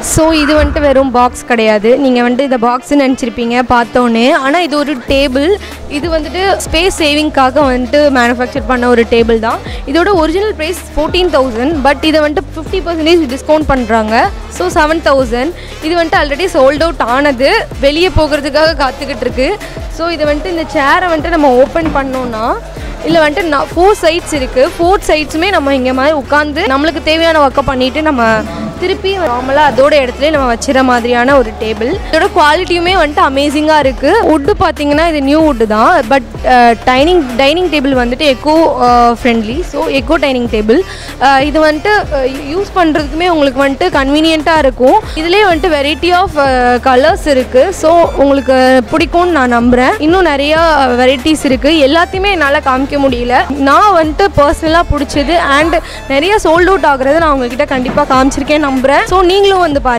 so இது வந்துட்டு வெறும் பாக்ஸ் கிடையாது நீங்கள் வந்துட்டு இதை பாக்ஸ்னு நினச்சிருப்பீங்க பார்த்தோன்னே ஆனால் இது ஒரு டேபிள் இது வந்துட்டு ஸ்பேஸ் சேவிங்க்காக வந்துட்டு மேனுஃபேக்சர் பண்ண ஒரு டேபிள் தான் இதோட original price fourteen thousand but இதை வந்துட்டு ஃபிஃப்டி பர்சன்டேஜ் டிஸ்கவுண்ட் பண்ணுறாங்க ஸோ செவன் தௌசண்ட் இது வந்துட்டு ஆல்ரெடி சோல்ட் அவுட் ஆனது வெளியே போகிறதுக்காக காத்துக்கிட்டு இருக்கு ஸோ இதை வந்துட்டு இந்த சேரை வந்துட்டு நம்ம ஓப்பன் பண்ணோன்னா இல்லை வந்துட்டு நான் ஃபோர் சைட்ஸ் இருக்குது ஃபோர் சைட்ஸுமே நம்ம இங்கே மாதிரி உட்காந்து நம்மளுக்கு தேவையான ஒர்க்கை பண்ணிவிட்டு நம்ம திருப்பி நார்மலாக அதோட இடத்துல நம்ம வச்சிட மாதிரியான ஒரு டேபிள் இதோட குவாலிட்டியுமே வந்துட்டு அமேசிங்காக இருக்குது வுட்டு பார்த்தீங்கன்னா இது நியூ வுட்டு தான் பட் டைனிங் டைனிங் டேபிள் வந்துட்டு eco friendly so eco dining table இது வந்துட்டு யூஸ் பண்ணுறதுக்குமே உங்களுக்கு வந்துட்டு கன்வீனியண்ட்டாக இருக்கும் இதுலேயே வந்துட்டு வெரைட்டி ஆஃப் கலர்ஸ் இருக்குது ஸோ உங்களுக்கு பிடிக்கும்னு நான் நம்புகிறேன் இன்னும் நிறையா வெரைட்டிஸ் இருக்குது எல்லாத்தையுமே என்னால் காமிக்க முடியல நான் வந்துட்டு பர்சனலாக பிடிச்சது அண்ட் நிறைய சோல்ட் அவுட் ஆகுறது நான் உங்ககிட்ட கண்டிப்பாக காமிச்சிருக்கேன் நம்புகிறேன் ஸோ நீங்களும் வந்து பாருங்க